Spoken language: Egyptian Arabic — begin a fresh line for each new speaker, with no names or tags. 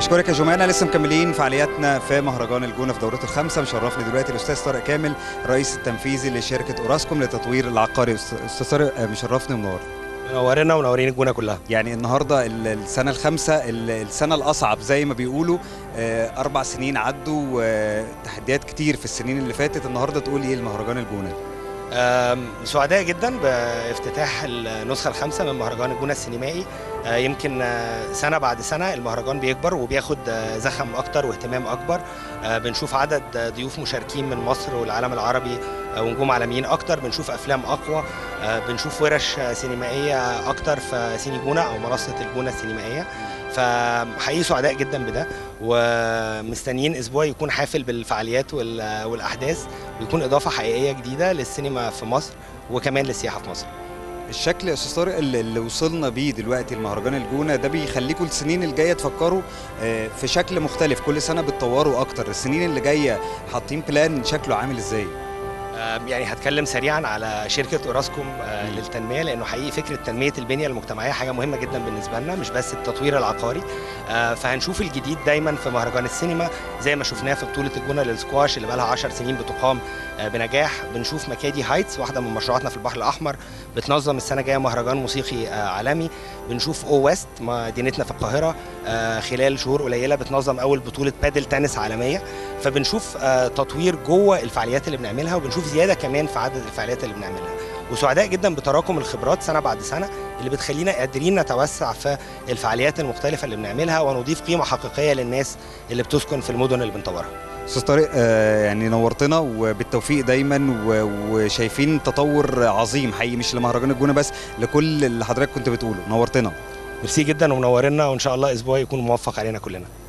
اشكرك يا جمانه لسه مكملين فعالياتنا في مهرجان الجونه في دورته الخامسه مشرفني دلوقتي الاستاذ طارق كامل الرئيس التنفيذي لشركه اوراسكوم للتطوير العقاري استاذ طارق آه، مشرفني ومنور
منورنا ومنورين الجونه كلها
يعني النهارده ال- السنه الخامسه ال- السنه الاصعب زي ما بيقولوا آه، اربع سنين عدوا آه، تحديات كتير في السنين اللي فاتت النهارده تقول ايه المهرجان الجونه
آم، سعداء جدا بافتتاح النسخه الخامسه من مهرجان الجونه السينمائي آه، يمكن آه، سنه بعد سنه المهرجان بيكبر وبياخد آه، زخم اكتر واهتمام اكبر آه، بنشوف عدد آه، ضيوف مشاركين من مصر والعالم العربي آه، ونجوم عالميين اكتر بنشوف افلام اقوى آه، بنشوف ورش آه، سينمائيه اكتر في سيني جونه او منصه الجونه السينمائيه فحقيقي سعداء جدا بده ومستنيين اسبوع يكون حافل بالفعاليات وال- والاحداث ويكون اضافه حقيقيه جديده للسينما في مصر وكمان للسياحه في مصر
الشكل يا استاذ طارق اللي اللي وصلنا بيه دلوقتي المهرجان الجونه ده بيخليكم السنين الجايه تفكروا آه، في شكل مختلف كل سنه بتطوروا اكتر السنين اللي جايه حاطين بلان شكله عامل ازاي
آم، يعني هتكلم سريعا على شركه اوراسكوم آه، للتنميه لانه حقيقي فكره تنميه البنيه المجتمعيه حاجه مهمه جدا بالنسبه لنا مش بس التطوير العقاري آه، فهنشوف الجديد دايما في مهرجان السينما زي ما شفناه في بطوله الجونه للسكواش اللي بقى لها 10 سنين بتقام آه، بنجاح بنشوف مكادي هايتس واحده من مشروعاتنا في البحر الاحمر بتنظم السنه الجايه مهرجان موسيقي آه، عالمي بنشوف او ويست مدينتنا في القاهره آه، خلال شهور قليله بتنظم اول بطوله بادل تنس عالميه فبنشوف آه، تطوير جوه الفعاليات اللي بنعملها وبنشوف زياده كمان في عدد الفعاليات اللي بنعملها وسعداء جدا بتراكم الخبرات سنه بعد سنه اللي بتخلينا قادرين نتوسع في الفعاليات المختلفه اللي بنعملها ونضيف قيمه حقيقيه للناس اللي بتسكن في المدن اللي بنطورها
استاذ طارق آه، يعني نورتنا وبالتوفيق دايما و- وشايفين تطور عظيم حقيقي مش لمهرجان الجونه بس لكل اللي حضرتك كنت بتقوله نورتنا
ميرسي جدا ومنورنا وان شاء الله اسبوع يكون موفق علينا كلنا